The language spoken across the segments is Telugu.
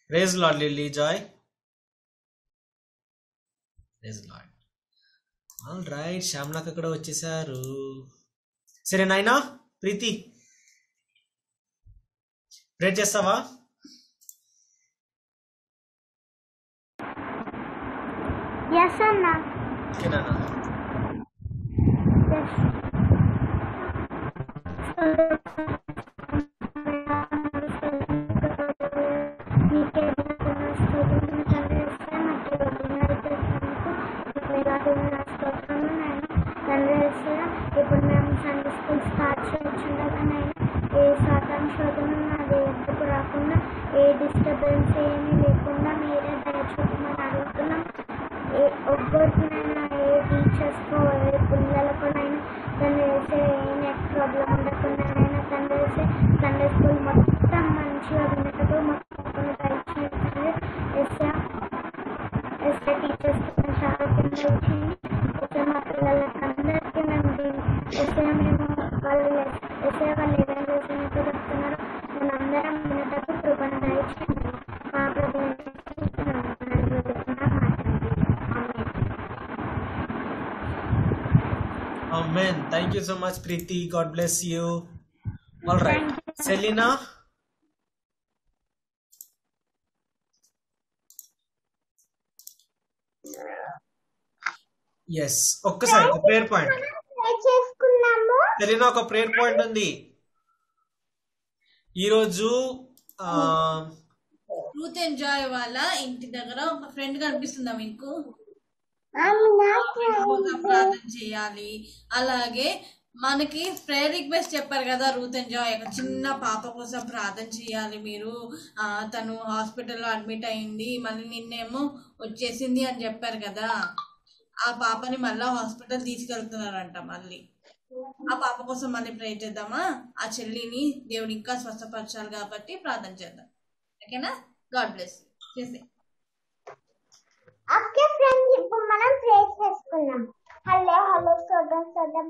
Raise Lord Lilly Joy praise Lord all right శ్యామ్లాక్ అక్కడ వచ్చేసారు సరే నాయనా ప్రీతి ప్రేర్ చేస్తావా ఎస్ అన్న ఓకే నాన్న ఎస్ ఇప్పుడు మేము సండే స్కూల్ స్టార్ట్ చేయొచ్చుండగా ఏ శాతం శోధన నాది ఎత్తుకు రాకుండా ఏ డిస్టర్బెన్స్ ఏమీ లేకుండా మీరే దయచూపమని అడుగుతున్నాం ఏ ఒక్కొక్కరినైనా ఏ టీచర్స్కో ఏ పిల్లలకునైనా తను వేసే ఏ నెట్ ప్రాబ్లం ఉండకుండానైనా తను వేసే సండే స్కూల్ మొత్తం మంచిగా వినటకు మొత్తం దయచేసి ఎస్ఏ ఎస్ఏ టీచర్స్ చాలా కింద ఇచ్చింది ఎస్ఏ మా పిల్లలకి అందరికీ మేము దీన్ని ఎస్ఏ మేము వాళ్ళు ఎస్ఏ వాళ్ళు ఏదైనా చేసినట్టు చెప్తున్నారో మేము అందరం వినటకు కృపణ దయచేయండి మా ప్రభు Amen. Thank you so much, Preeti. God bless you. All right. Selena. Yes ఒక్కసారి ఒక ప్రేయర్ పాయింట్ చేసుకున్నాము సెలీనా ఒక ప్రేయర్ పాయింట్ ఉంది ఈరోజు ఆ, ట్రూత్ ఎంజాయ్ వాళ్ళ ఇంటి దగ్గర ఒక ఫ్రెండ్ కనిపిస్తుందా మీకు కోసం ప్రార్థన చేయాలి అలాగే మనకి ప్రేయర్ రిక్వెస్ట్ చెప్పారు కదా రూత్ ఎంజాయ్ ఒక చిన్న పాప కోసం ప్రార్థన చేయాలి మీరు ఆ, తను హాస్పిటల్లో అడ్మిట్ అయింది మళ్ళీ నిన్నేమో వచ్చేసింది అని చెప్పారు కదా ఆ పాపని మళ్ళా హాస్పిటల్ తీసుకెళ్తున్నారంట మళ్ళీ ఆ పాప కోసం మళ్ళీ ప్రే చేద్దామా ఆ చెల్లిని దేవుడు ఇంకా స్వస్థపరచాలి కాబట్టి ప్రార్థన చేద్దాం ఓకేనా గాడ్ బ్లెస్ చేసే ఓకే ఫ్రెండ్స్ ఇప్పుడు మనం ప్రే చేసుకున్నాం హలో హలో చూద్దాం చూద్దాం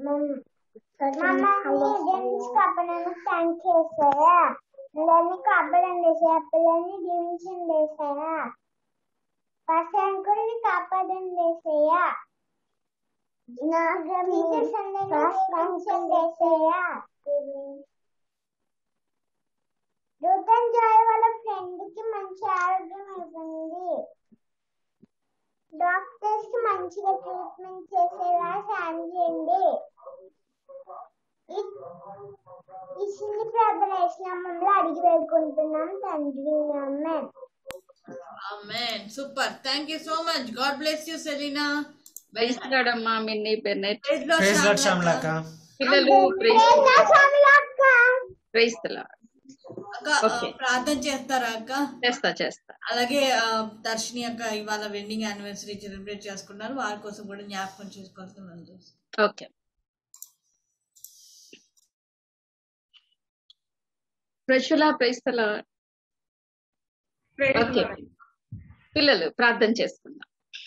మమ్మల్ని కాపాడను థ్యాంక్ చేసాయా పిల్లల్ని కాపాడండి వేసాయా పిల్లల్ని దీవించండి వేసాయా పసంకుడిని కాపాడండి వేసాయా రూపన్ జాయ్ వాళ్ళ ఫ్రెండ్ కి మంచి ఆరోగ్యం ఇవ్వండి డాక్టర్స్ కి మంచిగా ట్రీట్మెంట్ చేసేలా సాయం చేయండి ఈ- ఈ చిన్ని ప్రార్థన వేసినామంలో అడిగి వేడుకుంటున్నాం తండ్రి amen amen super thank you so much God bless you Selena వేస్తున్నాడమ్మా Minnie Bennett praise Lord praise Lord శ్యామలక్క. శ్యామ్లాక పిల్లలు ప్రైజ్ నా స్వామి అక్క ప్రైస్తలా అక్క ఆ, Okay. ప్రార్థన చేస్తారా అక్క చేస్తా చేస్తా అలాగే ఆ, దర్శిని అక్క ఇవాళ వెడ్డింగ్ యానివర్సరీ సెలబ్రేట్ చేసుకున్నారు వారి కోసం కూడా జ్ఞాపకం చేసుకోవాల్సిన ఓకే ప్రజల ప్రైస్తలా ఓకే పిల్లలు ప్రార్థన చేసుకుందాం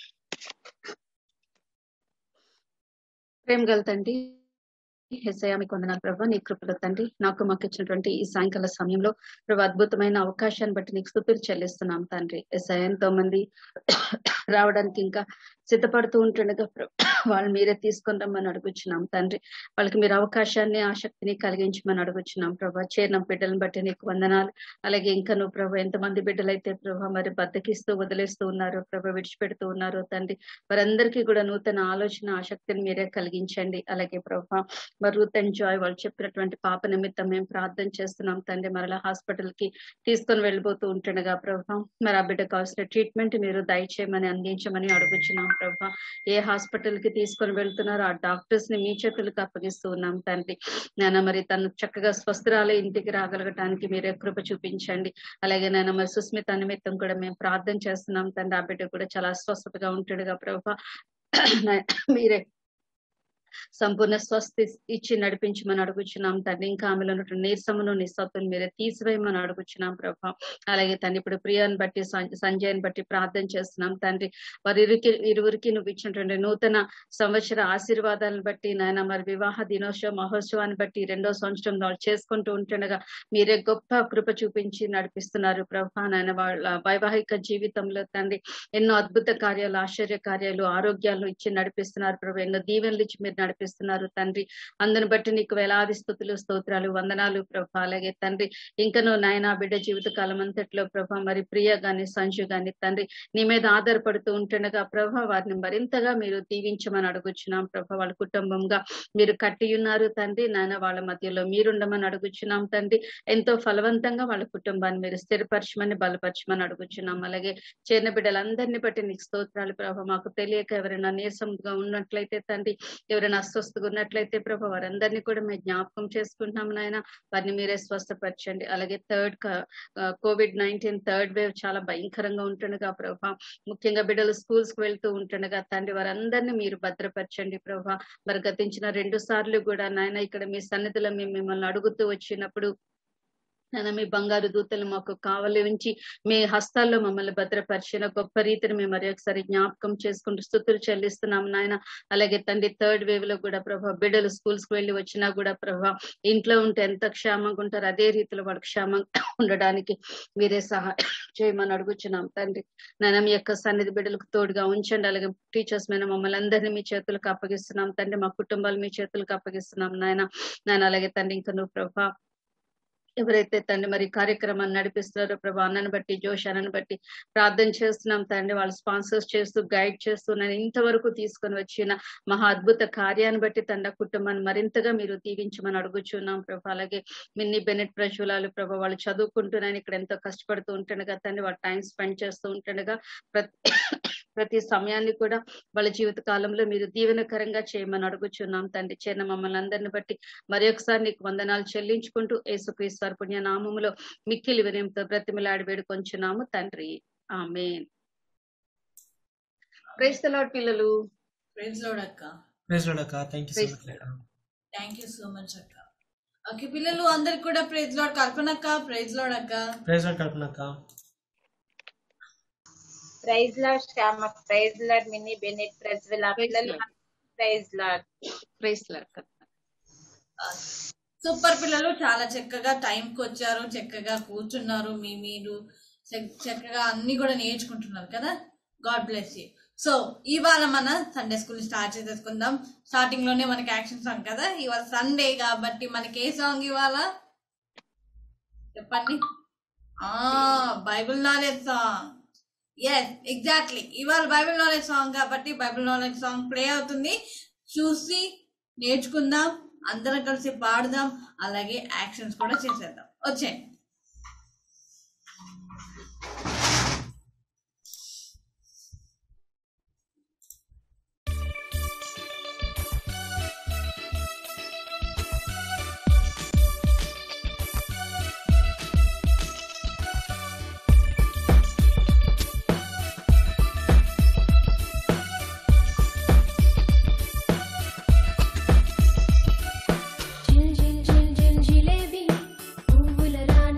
ప్రేమ గల తండ్రి హెసయా మీకు వందనాలు ప్రభా నీ కృపలో తండ్రి నాకు మాకు ఇచ్చినటువంటి ఈ సాయంకాల సమయంలో ప్రభు అద్భుతమైన అవకాశాన్ని బట్టి నీకు స్థుతులు చెల్లిస్తున్నాం తండ్రి ఎస్ఐ ఎంతో మంది రావడానికి ఇంకా సిద్ధపడుతూ ఉంటుండగా ప్రభు వాళ్ళు మీరే తీసుకొని రమ్మని అడుగుచున్నాం తండ్రి వాళ్ళకి మీరు అవకాశాన్ని ఆసక్తిని కలిగించమని అడుగుచున్నాం ప్రభా చేరిన బిడ్డలను బట్టి నీకు వందనాలు అలాగే ఇంకా నువ్వు ప్రభు ఎంతమంది బిడ్డలైతే ప్రభా మరి బద్దకిస్తూ వదిలేస్తూ ఉన్నారు ప్రభు విడిచిపెడుతూ ఉన్నారు తండ్రి వారందరికీ కూడా నూతన ఆలోచన ఆసక్తిని మీరే కలిగించండి అలాగే ప్రభా మరి రూత్ అండ్ జాయ్ వాళ్ళు చెప్పినటువంటి పాప నిమిత్తం మేము ప్రార్థన చేస్తున్నాం తండ్రి మరలా హాస్పిటల్ కి తీసుకొని వెళ్ళిపోతూ ఉంటుండగా ప్రభా మరి ఆ బిడ్డ కావాల్సిన ట్రీట్మెంట్ మీరు దయచేయమని అందించమని అడుగుచున్నాం ప్రభా ఏ హాస్పిటల్ కి తీసుకొని వెళ్తున్నారో ఆ డాక్టర్స్ ని మీ చేతులకు అప్పగిస్తూ ఉన్నాం తండ్రి నాన్న మరి తను చక్కగా స్వస్థరాలు ఇంటికి రాగలగటానికి మీరే కృప చూపించండి అలాగే నాన్న మరి సుస్మిత నిమిత్తం కూడా మేము ప్రార్థన చేస్తున్నాం తండ్రి ఆ బిడ్డ కూడా చాలా స్వస్థతగా ఉంటాడుగా ప్రభా నా- మీరే సంపూర్ణ స్వస్తి ఇచ్చి నడిపించమని అడుగుచున్నాం తండ్రి ఇంకా ఆమెలో ఉన్నటువంటి నీరసమును నిస్సత్తును మీరే తీసివేయమని అడుగుచున్నాం ప్రభా అలాగే తండ్రి ఇప్పుడు ప్రియాన్ని బట్టి సం- సంజయ్ని బట్టి ప్రార్థన చేస్తున్నాం తండ్రి వారి ఇరుకి ఇరువురికి నువ్వు ఇచ్చినటువంటి నూతన సంవత్సర ఆశీర్వాదాలను బట్టి నాయన మరి వివాహ దినోత్సవ మహోత్సవాన్ని బట్టి రెండో సంవత్సరం వాళ్ళు చేసుకుంటూ ఉంటుండగా మీరే గొప్ప కృప చూపించి నడిపిస్తున్నారు ప్రభా నాయన వాళ్ళ వైవాహిక జీవితంలో తండ్రి ఎన్నో అద్భుత కార్యాలు ఆశ్చర్య కార్యాలు ఆరోగ్యాలు ఇచ్చి నడిపిస్తున్నారు ప్రభు ఎన్నో దీవెనలు ఇచ్చి మీరు నడిపిస్తున్నారు తండ్రి అందుని బట్టి నీకు వేలాది స్థుతులు స్తోత్రాలు వందనాలు ప్రభా అలాగే తండ్రి ఇంకనూ నాయన బిడ్డ జీవిత కాలం అంతట్లో ప్రభా మరి ప్రియ గాని సంజు గాని తండ్రి నీ మీద ఆధారపడుతూ ఉంటుండగా ప్రభా వారిని మరింతగా మీరు దీవించమని అడుగుచున్నాం ప్రభా వాళ్ళ కుటుంబంగా మీరు కట్టి ఉన్నారు తండ్రి నాయన వాళ్ళ మధ్యలో మీరుండమని అడుగుచున్నాం తండ్రి ఎంతో ఫలవంతంగా వాళ్ళ కుటుంబాన్ని మీరు స్థిరపరచమని బలపరచమని అడుగుచున్నాం అలాగే చేరిన బిడ్డలందరినీ బట్టి నీకు స్తోత్రాలు ప్రభా మాకు తెలియక ఎవరైనా నీరసంగా ఉన్నట్లయితే తండ్రి ఎవరైనా అస్వస్థగా ఉన్నట్లయితే ప్రభా వారందరినీ కూడా మేము జ్ఞాపకం చేసుకుంటున్నాం నాయన వారిని మీరే స్వస్థపరచండి అలాగే third Covid nineteen third wave చాలా భయంకరంగా ఉంటుండగా ప్రభా ముఖ్యంగా బిడ్డలు స్కూల్స్ కి వెళ్తూ ఉంటుండగా తండ్రి వారందరినీ మీరు భద్రపరచండి ప్రభా మరి గతించిన రెండు సార్లు కూడా నాయన ఇక్కడ మీ సన్నిధిలో మేము మిమ్మల్ని అడుగుతూ వచ్చినప్పుడు నాయన మీ బంగారు దూతలు మాకు కావలి ఉంచి మీ హస్తాల్లో మమ్మల్ని భద్రపరిచిన గొప్ప రీతిని మేము మరి ఒకసారి జ్ఞాపకం చేసుకుంటూ స్థుతులు చెల్లిస్తున్నాం నాయన అలాగే తండ్రి థర్డ్ వేవ్ లో కూడా ప్రభా బిడ్డలు స్కూల్స్ కి వెళ్ళి వచ్చినా కూడా ప్రభా ఇంట్లో ఉంటే ఎంత క్షేమంగా ఉంటారు అదే రీతిలో వాళ్ళు క్షేమంగా ఉండడానికి మీరే సహాయం చేయమని అడుగుచున్నాం తండ్రి నాయన మీ యొక్క సన్నిధి బిడ్డలకు తోడుగా ఉంచండి అలాగే టీచర్స్ మీద మమ్మల్ని అందరినీ మీ చేతులకు అప్పగిస్తున్నాం తండ్రి మా కుటుంబాలు మీ చేతులకు అప్పగిస్తున్నాం నాయన నాయన అలాగే తండ్రి ఇంకా నువ్వు ప్రభా ఎవరైతే తండ్రి మరి కార్యక్రమాన్ని నడిపిస్తున్నారో ప్రభా అన్నని బట్టి జోష్ అన్నని బట్టి ప్రార్థన చేస్తున్నాం తండ్రి వాళ్ళు స్పాన్సర్స్ చేస్తూ గైడ్ చేస్తూ నేను ఇంతవరకు తీసుకొని వచ్చిన మహా అద్భుత కార్యాన్ని బట్టి తండ్రి ఆ కుటుంబాన్ని మరింతగా మీరు దీవించమని అడుగుచున్నాం ప్రభా అలాగే మిన్ని బెనెట్ ప్రజలాలు ప్రభా వాళ్ళు చదువుకుంటున్నాను ఇక్కడ ఎంతో కష్టపడుతూ ఉంటుండగా తండ్రి వాళ్ళు టైం స్పెండ్ చేస్తూ ఉంటుండగా ప్రతి ప్రతి సమయాన్ని కూడా వాళ్ళ జీవిత కాలంలో మీరు దీవెనకరంగా చేయమని అడుగుచున్నాం తండ్రి చేరిన మమ్మల్ని అందరిని బట్టి మరి ఒకసారి నీకు వందనాలు చెల్లించుకుంటూ యేసుక్రీస్తు పుణ్య నామములో మిక్కిలి వినయంతో బ్రతిమలాడి వేడుకొంచున్నాము తండ్రి ఆమె క్రైస్తలాడ్ పిల్లలు ప్రైజ్ లోడ్ అక్క ప్రైజ్ లాడ్ అక్క thank you so Praise much Lord. Thank you so much అక్క ఓకే పిల్లలు అందరికి కూడా ప్రైజ్ లోడ్ కల్పనక్క ప్రైజ్ లోడ్ అక్క ప్రైజ్ లాడ్ కల్పన అక్క praise Lord Shyama praise Lord Minnie Bennett Prajwala Praise పిల్లలు Lord. ప్రైజ్ లాడ్ క్రైస్తలాడ్ సూపర్ పిల్లలు చాలా చక్కగా టైంకి వచ్చారు చక్కగా కూర్చున్నారు మీ మీరు చక్- చక్కగా అన్ని కూడా నేర్చుకుంటున్నారు కదా గాడ్ బ్లెస్ యూ సో ఇవాళ మన సండే స్కూల్ స్టార్ట్ చేసేసుకుందాం స్టార్టింగ్ లోనే మనకి యాక్షన్ సాంగ్ కదా ఇవాళ సండే కాబట్టి మనకి ఏ సాంగ్ ఇవాళ చెప్పండి ఆ Bible knowledge song yes exactly ఇవాళ బైబిల్ నాలెడ్జ్ సాంగ్ కాబట్టి బైబిల్ నాలెడ్జ్ సాంగ్ ప్లే అవుతుంది చూసి నేర్చుకుందాం అందరం కలిసి పాడదాం అలాగే యాక్షన్స్ కూడా చేసేద్దాం వచ్చేయండి జిల్ జిల్ జిల్ జిల్ జిలేబీ పువ్వుల రాణి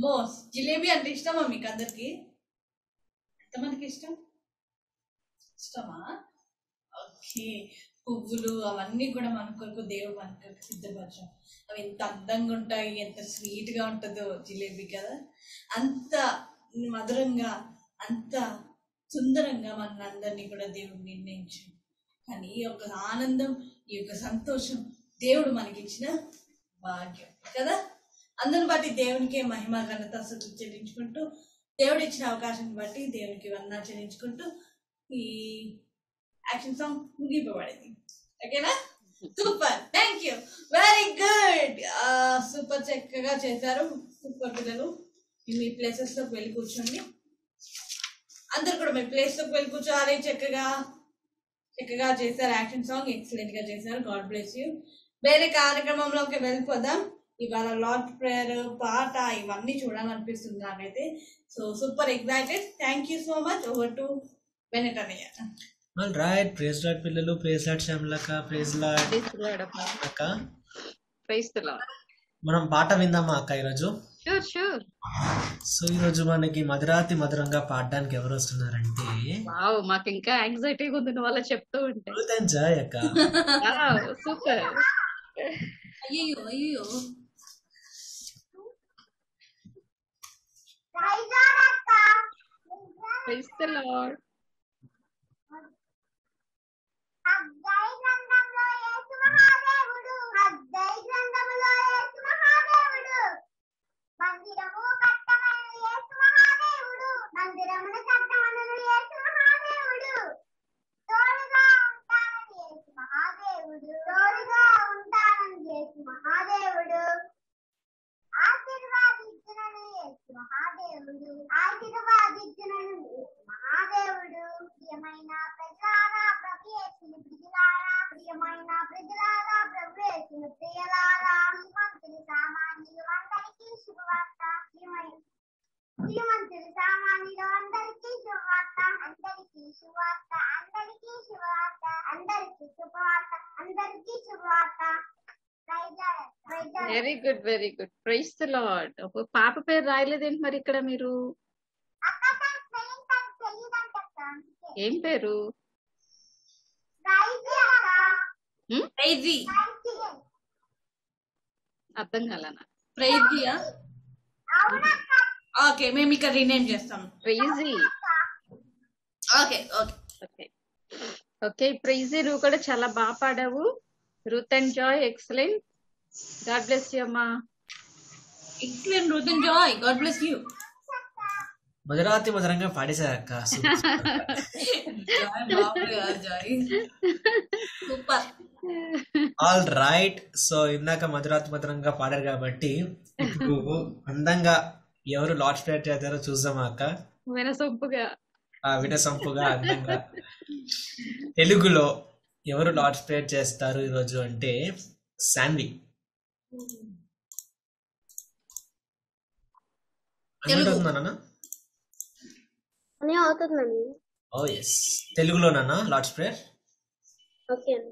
అమ్మో జిలేబీ అంటే ఇష్టమా మీకు అందరికి ఎంతమందికి ఇష్టం ఇష్టమా ఓకే పువ్వులు అవన్నీ కూడా మన కొరకు దేవుడు మన కొరకు సిద్ధపరచం అవి ఎంత అందంగా ఉంటాయి ఎంత స్వీట్ గా ఉంటుందో జిలేబీ కదా అంత మధురంగా అంత సుందరంగా మన అందరినీ కూడా దేవుడు నిర్ణయించు కానీ ఈ యొక్క ఆనందం ఈ యొక్క సంతోషం దేవుడు మనకిచ్చిన భాగ్యం కదా అందుని బట్టి దేవునికే మహిమ ఘనత స్థుతులు చెల్లించుకుంటూ దేవుడు ఇచ్చిన అవకాశాన్ని బట్టి దేవునికి వందనాలు చెల్లించుకుంటూ ఈ యాక్షన్ సాంగ్ ముగిపోబడింది ఓకేనా super thank you very good super చక్కగా చేశారు సూపర్ పిల్లలు మీ ప్లేసెస్ లోకి వెళ్ళి కూర్చోండి అందరు కూడా మీ ప్లేస్ లోకి వెళ్ళి కూర్చోవాలి చక్కగా చక్కగా చేశారు యాక్షన్ సాంగ్ ఎక్సలెంట్ గా చేశారు గాడ్ బ్లెస్ యూ వేరే కార్యక్రమంలోకి వెళ్ళిపోదాం ఇవాళ లార్డ్ ప్రేయర్ పాట ఇవన్నీ చూడాలనిపిస్తుంది నాకైతే so super excited thank you so much over to Bennett అన్నయ్య ఆల్ రైట్ ప్రేజ్ లాడ్ పిల్లలు ప్రేజ్ లాడ్ శ్యామలక్క ప్రేజ్ లాడ్ అక్క ప్రైస్ మనం పాట విందామా అక్క ఈరోజు షూర్ షూర్ సో ఈరోజు మనకి మధురాతి మధురంగా పాడడానికి ఎవరు వస్తున్నారంటే వావ్ మాకు ఇంకా యాంగ్జైటీగా ఉంది నువ్వు అలా చెప్తూ ఉంటే Ruth and Joy అక్క సూపర్ అయ్యో అయ్యో ప్రైస్ ద లార్డ్ అద్దై గ్రంథంలో యేసు మహాదేవుడు అద్దై గ్రంథములో యేసు మహాదేవుడు మందిరము కట్టమను యేసు మహాదేవుడు మందిరమును కట్టమను యేసు మహాదేవుడు తోడుగా ఉంటానని యేసు మహాదేవుడు తోడుగా ఉంటానని యేసు మహాదేవుడు ఆశీర్వాదించునని యేసు మహాదేవుడు ఆశీర్వాదించునని యేసు మహాదేవుడు ప్రియమైన ప్రజలారా ప్రభు యేసుని ప్రియులారా ప్రియమైన ప్రజలారా ప్రభు యేసుని ప్రియలారా శ్రీమంతులు సామాన్యులు అందరికీ శుభవార్త శ్రీమై శ్రీమంతులు సామాన్యులు అందరికీ శుభవార్త అందరికీ శుభవార్త అందరికీ శుభవార్త అందరికీ శుభవార్త అందరికీ శుభవార్త praise praise very good very good praise the Lord పాప పేరు రాయలేదేంటి మరి ఇక్కడ మీరు అక్క తన స్పెల్లింగ్ తనకు తెలియదంట అక్క అందుకే. ఏం పేరు రైజీ అక్క ప్రైజీ రైజీ. అర్థం కాలనా ప్రైజీయా అవునక్క ఓకే మేము ఇక్కడ రీనేమ్ చేస్తాం Praisy okay okay okay okay Praisy నువ్వు కూడా చాలా బాగా పాడావు Ruth and Joy excellent God bless you అమ్మా excellent Ruth and Joy God bless you మధురాతి మధురంగా పాడేశారు అక్క జాయ్ బాబు Joy super all right so ఇందాక మధురాతి మధురంగా పాడారు కాబట్టి ఇప్పుడు అందంగా ఎవరు లాట్ స్ప్రేట్ చేస్తారో చూద్దామా అక్క వినసొంపుగా ఆ వినసంపుగా అందంగా తెలుగులో ఎవరు లాట్ స్ప్రేట్ చేస్తారు ఈరోజు అంటే శాన్వి తెలుగు. అవుతుందా అని అవుతుందండి ఓ ఎస్ తెలుగులోనా లాట్ స్ప్రేయర్ ఓకే అండి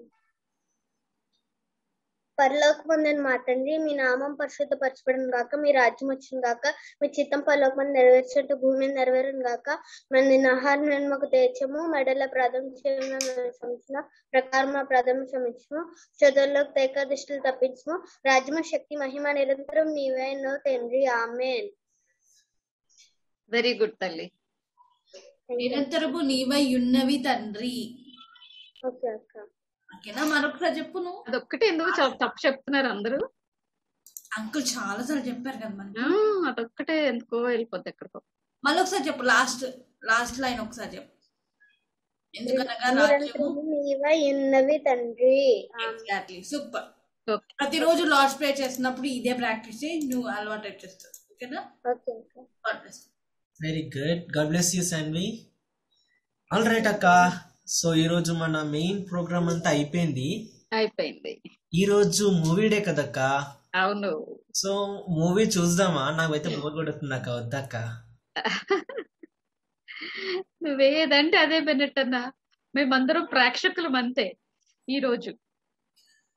పరలోకమందని మా తండ్రి మీ నామం పరిశుద్ధపరచబడిన గాక మీ రాజ్యం వచ్చిన గాక మీ చిత్తం పరలోకమని నెరవేర్చినట్టు భూమి మీద నెరవేరును గాక మన నిన్న ఆహారం నేను మాకు తెచ్చము మెడల ప్రథమ క్షమించిన ప్రకారం మా ప్రథమ క్షమించము చదువుల్లోకి తేక దృష్టిలు తప్పించము రాజ్యమ శక్తి మహిమ నిరంతరం నీవే నో తండ్రి ఆమెన్ వెరీ గుడ్ తల్లి నిరంతరము నీవై ఉన్నవి తండ్రి ఓకే అక్క ఓకేనా మరొకసారి చెప్పు నువ్వు అదొక్కటే ఎందుకు చ- తప్పు చెప్తున్నారు అందరూ అంకుల్ చాలా సార్లు చెప్పారు కదా మనకి ఆ, అదొక్కటే ఎందుకో వెళ్ళిపోద్ది ఎక్కడికో మళ్ళీ ఒకసారి చెప్పు లాస్ట్ లాస్ట్ లైన్ ఒకసారి చెప్పు ఎందుకనగా రాజ్యము నిరంతరం నీవై ఉన్నవి తండ్రి ఎగ్జాక్ట్లీ సూపర్ ఓకే ప్రతిరోజు లాస్ట్ ప్రే చేసినప్పుడు ఇదే ప్రాక్టీస్ చేయి నువ్వు అలవాటు వచ్చేస్తావు ఓకేనా ఓకే అక్క God bless. Very good God bless you Shanvi all right అక్క సో ఈ రోజు మన మెయిన్ ప్రోగ్రామ్ అంతా అయిపోయింది అయిపోయింది ఈ రోజు మూవీ డే కదక్క అవును సో మూవీ చూద్దామా నాకైతే బోర్ కొడుతుంది అక్క వద్దక్క నువ్వేదంటే అదే బెన్నెట్ అన్నా మేమందరం ప్రేక్షకులం అంతే ఈ రోజు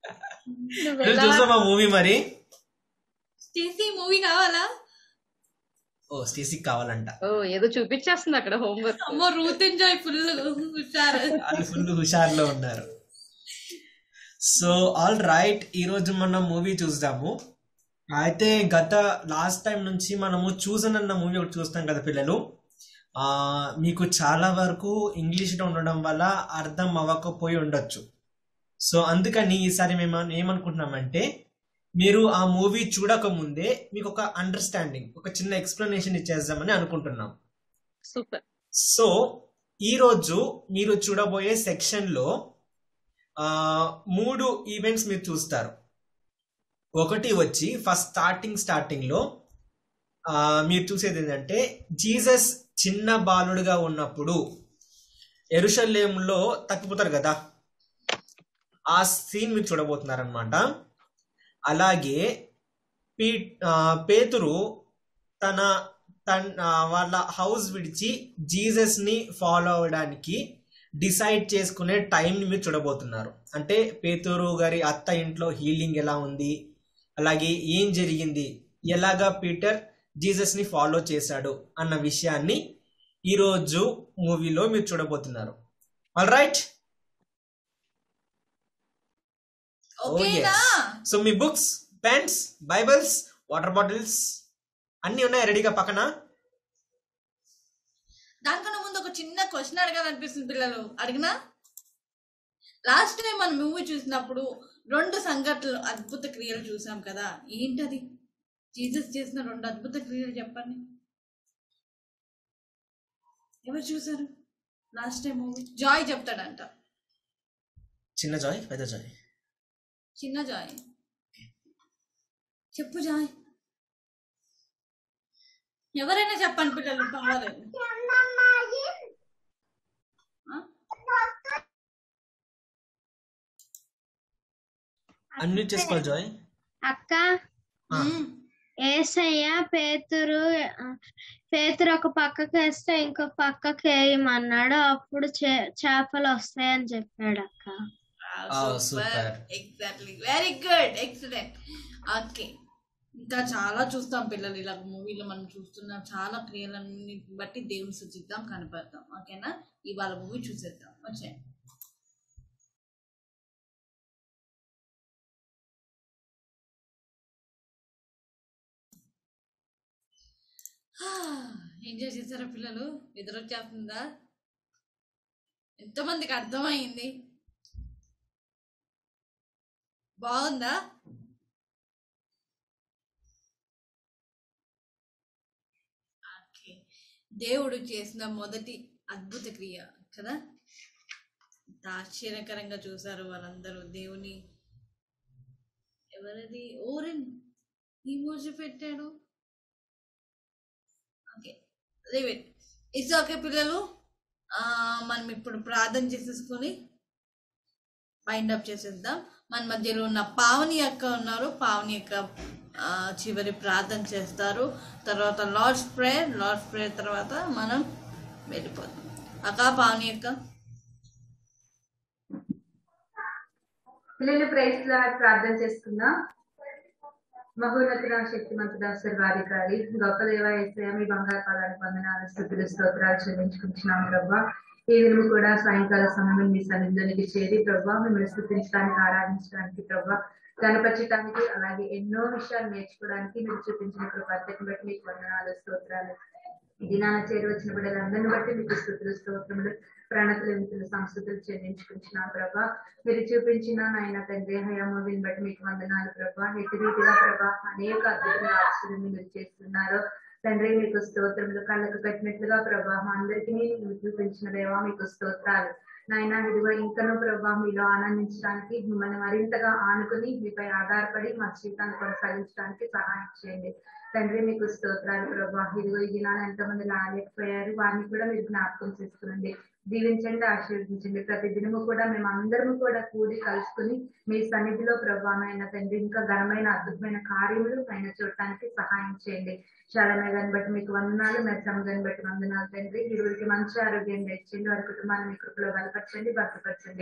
నువ్వు ఈరోజు ఎలా- చూద్దామా మూవీ మరి చేసి మూవీ కావాలా ఓ స్టేసీకి కావాలంట ఓ ఏదో చూపించేస్తుంది అక్కడ హోంవర్క్ అమ్మో రూత్ ఎంజాయ్ ఫుల్ హుషారు వాళ్ళు ఫుల్ హుషారులో ఉన్నారు సో ఆల్ రైట్ ఈరోజు మనం మూవీ చూద్దాము అయితే గత లాస్ట్ టైం నుంచి మనము చూసన్ అన్న మూవీ ఒకటి చూస్తాం కదా పిల్లలు ఆ మీకు చాలా వరకు ఇంగ్లీష్లో ఉండడం వల్ల అర్థం అవ్వకపోయి ఉండొచ్చు సో అందుకని ఈసారి మేము ఏమనుకుంటున్నామంటే మీరు ఆ మూవీ చూడక ముందే మీకు ఒక అండర్స్టాండింగ్ ఒక చిన్న ఎక్స్ప్లెనేషన్ ఇచ్చేద్దామని అనుకుంటున్నాం సూపర్ సో ఈరోజు మీరు చూడబోయే సెక్షన్లో ఆ, మూడు ఈవెంట్స్ మీరు చూస్తారు ఒకటి వచ్చి ఫస్ట్ స్టార్టింగ్ స్టార్టింగ్లో ఆ, మీరు చూసేది ఏంటంటే జీసస్ చిన్న బాలుడుగా ఉన్నప్పుడు ఎరుషలేంలో తప్పిపోతారు కదా ఆ సీన్ మీరు చూడబోతున్నారనమాట అలాగే పీ ఆ, పేతురు తన తన ఆ, వాళ్ళ హౌస్ విడిచి జీసస్ ని ఫాలో అవడానికి డిసైడ్ చేసుకునే టైంని మీరు చూడబోతున్నారు అంటే పేతురు గారి అత్త ఇంట్లో హీలింగ్ ఎలా ఉంది అలాగే ఏం జరిగింది ఎలాగా పీటర్ జీసస్ ని ఫాలో చేశాడు అన్న విషయాన్ని ఈరోజు మూవీలో మీరు చూడబోతున్నారు ఆల్ రైట్ ఓకేనా సో మీ books pens Bibles water bottles అన్నీ ఉన్నాయి రెడీగా పక్కన దానికన్నా ముందు ఒక చిన్న క్వశ్చన్ అడగాలనిపిస్తుంది పిల్లలు అడిగినా లాస్ట్ టైం మనం మూవీ చూసినప్పుడు రెండు సంఘటనలు అద్భుత క్రియలు చూసాం కదా ఏంటది జీసస్ చేసిన రెండు అద్భుత క్రియలు చెప్పండి ఎవరు చూసారు లాస్ట్ టైం మూవీ జాయ్ చెప్తాడంట చిన్న జాయ్ పెద్ద జాయ్ చిన్న జాయ్ చెప్పు జాయ్ ఎవరైనా చెప్పండి పిల్లలు పర్వాలేదు ఆ? అన్ని చేసుకోవాలి జాయ్ అక్క ఆ. మ్మ్. ఏసయ్య పేతురు ఆ, పేతురు ఒక పక్కకి వేస్తే ఇంకో పక్కకి వేయమన్నాడు అప్పుడు చే- చేపలు వస్తాయని చెప్పాడు అక్క Oh, super. Exactly very good excellent okay ఇంకా చాలా చూస్తాం పిల్లలు ఇలా మూవీలో మనం చూస్తున్నాం చాలా క్రియలన్నీ బట్టి దేవుని సూచిద్దాం కనపడతాం ఓకేనా ఇవాళ మూవీ చూసేద్దాం వచ్చే ఎంజాయ్ చేశారా పిల్లలు నిద్ర వచ్చేస్తుందా ఎంతమందికి అర్థమైంది బాగుందా ఓకే దేవుడు చేసిన మొదటి అద్భుత క్రియ కదా ఎంత ఆశ్చర్యకరంగా చూశారు వాళ్ళందరూ దేవుని ఎవరిది ఓరెన్ ఈమోజీ పెట్టాడు ఓకే లివిట్ ఇట్స్ ఓకే పిల్లలు ఆ, మనం ఇప్పుడు ప్రార్థన చేసేసుకొని వైండ్ అప్ చేసేద్దాం మన మధ్యలో ఉన్న పావని అక్క ఉన్నారు పావని అక్క ఆ, చివరి ప్రార్థన చేస్తారు తర్వాత లార్డ్స్ ప్రేయర్ లార్డ్స్ ప్రేయర్ తర్వాత మనం వెళ్ళిపోతాం అక్క పావని అక్క పిల్లలు ప్రైజ్ లార్డ్ ప్రార్థన చేసుకుందాం మహోన్నతుల శక్తిమంతుడ సర్వాధికారి గొప్ప దేవ ఏసయ మీ బంగారు పదానికి వందనాలు స్థుతులు స్తోత్రాలు చెల్లించుకుంటున్నాం ప్రభా ఈ విలువ కూడా సాయంకాల సమయం మీ సన్నిధిలోనికి చేరి ప్రభా మిమ్మల్ని స్థుతించడానికి ఆరాధించడానికి ప్రభా కనపరచడానికి అలాగే ఎన్నో విషయాలు నేర్చుకోవడానికి మీరు చూపించిన కృపత్యని బట్టి మీకు వందనాలు స్తోత్రాలు ఇది నా చేరి వచ్చిన బిడ్డలందరిని బట్టి మీకు స్థుతులు స్తోత్రములు ప్రణతులు వింతులు సంస్కృతులు చెల్లించుకుంటున్నాం ప్రభా మీరు చూపించిన నాయన తండ్రి హయామోవిని బట్టి మీకు వందనాలు ప్రభా ఎటు రీతిగా ప్రభా అనేక అద్భుతమైన ఆశ్చర్యం మీరు చేస్తున్నారు తండ్రి మీకు స్తోత్రములు కళ్ళకు కట్టినట్లుగా ప్రభా మా అందరికీ మీరు చూపించిన దేవా మీకు స్తోత్రాలు నాయన ఇదిగో ఇంకనూ ప్రభా మీలో ఆనందించడానికి మిమ్మల్ని మరింతగా ఆనుకుని మీపై ఆధారపడి మా జీవితాన్ని కొనసాగించడానికి సహాయం చేయండి తండ్రి మీకు స్తోత్రాలు ప్రభా ఇదిగో ఈ దినాలు ఎంతమంది రాలేకపోయారు వారిని కూడా మీరు జ్ఞాపకం చేసుకోండి దీవించండి ఆశీర్వదించండి ప్రతి దినము కూడా మేము అందరము కూడా కూడి కలుసుకుని మీ సన్నిధిలో ప్రభా నాయన తండ్రి ఇంకా ఘనమైన అద్భుతమైన కార్యములు ఆయన చూడటానికి సహాయం చేయండి చాలా మేఘాన్ని బట్టి మీకు వందనాలు మెచ్చమ్మగాని బట్టి వందనాలు తండ్రి ఇరువురికి మంచి ఆరోగ్యం తెచ్చండి వారి కుటుంబాన్ని మీ కృపలో బలపరచండి భద్రపరచండి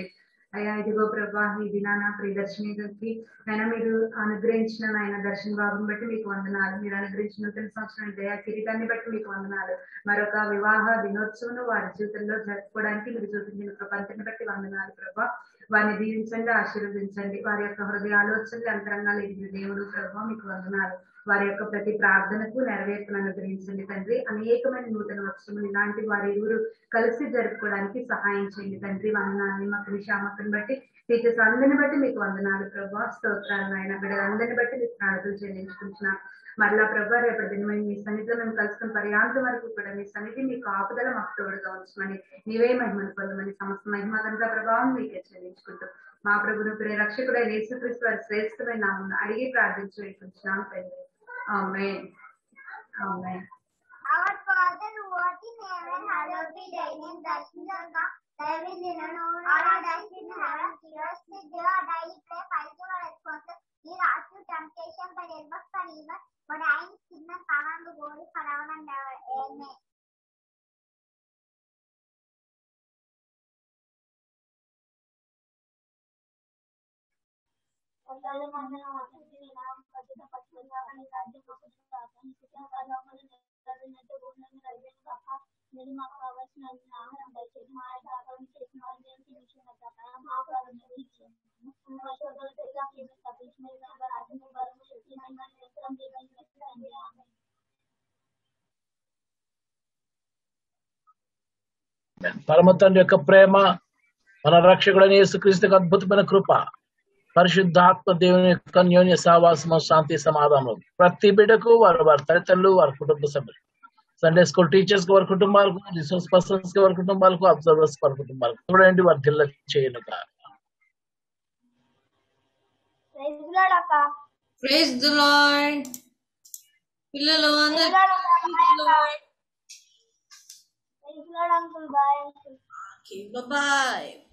అయ్యా ఇదిగో ప్రభా ఈ దినాన ప్రియదర్శినికి అయినా మీరు అనుగ్రహించిన ఆయన దర్శన భాగం బట్టి మీకు వందనాలు మీరు అనుగ్రహించిన నూతన సంవత్సరం దయా కిరీటాన్ని బట్టి మీకు వందనాలు మరొక వివాహ దినోత్సవం వారి జీవితంలో జరుపుకోవడానికి మీరు చూపించిన ప్రపంచాన్ని బట్టి వందనాలు ప్రభా వారిని దీవించండి ఆశీర్వదించండి వారి యొక్క హృదయ ఆలోచనలు అంతరంగాలు ఎదిగిన దేవుడు ప్రభా మీకు వందనాలు వారి యొక్క ప్రతి ప్రార్థనకు నెరవేర్పును అనుగ్రహించండి తండ్రి అనేకమైన నూతన వత్సరములు ఇలాంటి వారి ఇరువురు కలిసి జరుపుకోవడానికి సహాయం చేయండి తండ్రి వందనాన్ని మాకు విషామకుని బట్టి టీచర్స్ అందరిని బట్టి మీకు వందనాలు ప్రభా స్తోత్రాలు ఆయన బిడ్డలందరిని బట్టి మీకు ప్రార్థన చెల్లించుకుంటున్నాను మరలా ప్రభా రేపటి దినమైన మీ సన్నిధిలో మేము కలుసుకున్న పర్యాంతం వరకు కూడా మీ సన్నిధి మీ కాపుదల మాకు తోడుగా ఉంచమని నీవే మహిమను పొందమని సమస్త మహిమ కనుక ప్రభావం మీకే చెల్లించుకుంటూ మా ప్రభును ప్రేరక్షకుడైన యేసుక్రీస్తు వారి శ్రేష్టమైన నామమున అడిగి ప్రార్థించి వేడుకుంటున్నాం తండ్రి ఆమేన్ ఆమేన్ Our Father who art in heaven, hallowed be thy name. Thy kingdom come, thy will be done on earth as in heaven. Give us this day our daily bread, forgive our trespasses. Lead us to temptation, but help us from evil. For thine is kingdom, power, and glory forever and ever. Amen. మీరు మాకు కావాల్సిన ఆహారం దయచేసి మా యొక్క ఆహారం చేసిన వారిని మేము తినిచున్న ప్రకారం మా ఆహారం మా శోధనలు తెచ్చి తప్పించి మీరు కనుక రాజ్యం బలము శక్తి మహిమ నిరంతరం దీవించండి ఆమేన్ పరమ తండ్రి యొక్క ప్రేమ మన రక్షకుడైన యేసుక్రీస్తుకు అద్భుతమైన కృప పరిశుద్ధాత్మ దేవుని యొక్క అన్యోన్య సావాసము శాంతి సమాధానం ప్రతి బిడ్డకు వారి వారి తల్లిదండ్రులు వారి కుటుంబ సభ్యులు సండే స్కూల్ టీచర్స్ కి వారి కుటుంబాలకు రిసోర్స్ పర్సన్స్ కి వారి కుటుంబాలకు అబ్జర్వర్స్ వారి కుటుంబాలకు చూడండి వారి జిల్లా చేయను Praise the Lord, అక్క. ప్రైజ్ ద లార్డ్ పిల్లలు అందరూ Praise the Lord, uncle. Bye. Bye